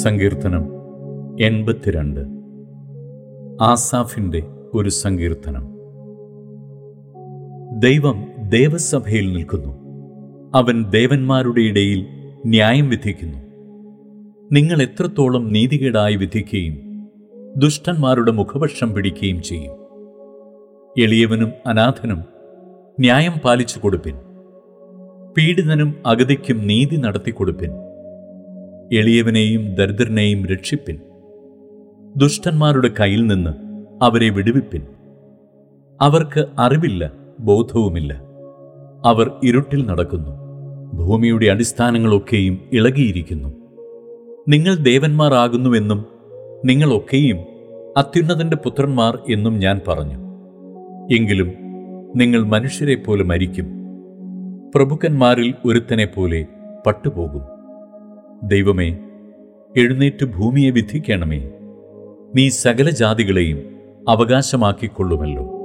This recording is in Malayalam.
സങ്കീർത്തനം എൺപത്തിരണ്ട് ആസാഫിൻ്റെ ഒരു സങ്കീർത്തനം ദൈവം ദേവസഭയിൽ നിൽക്കുന്നു അവൻ ദേവന്മാരുടെ ഇടയിൽ ന്യായം വിധിക്കുന്നു നിങ്ങൾ എത്രത്തോളം നീതികേടായി വിധിക്കുകയും ദുഷ്ടന്മാരുടെ മുഖപക്ഷം പിടിക്കുകയും ചെയ്യും എളിയവനും അനാഥനും ന്യായം പാലിച്ചു കൊടുപ്പിൻ പീഡിതനും അഗതിക്കും നീതി നടത്തിക്കൊടുപ്പിൻ എളിയവനെയും ദരിദ്രനെയും രക്ഷിപ്പിൻ ദുഷ്ടന്മാരുടെ കയ്യിൽ നിന്ന് അവരെ വിടുവിപ്പിൻ അവർക്ക് അറിവില്ല ബോധവുമില്ല അവർ ഇരുട്ടിൽ നടക്കുന്നു ഭൂമിയുടെ അടിസ്ഥാനങ്ങളൊക്കെയും ഇളകിയിരിക്കുന്നു നിങ്ങൾ ദേവന്മാർ ആകുന്നുവെന്നും നിങ്ങളൊക്കെയും അത്യുന്നതന്റെ പുത്രന്മാർ എന്നും ഞാൻ പറഞ്ഞു എങ്കിലും നിങ്ങൾ മനുഷ്യരെ പോലെ മരിക്കും പ്രഭുക്കന്മാരിൽ ഒരുത്തനെ പോലെ പട്ടുപോകും ദൈവമേ എഴുന്നേറ്റ് ഭൂമിയെ വിധിക്കണമേ നീ സകല ജാതികളെയും അവകാശമാക്കിക്കൊള്ളുമല്ലോ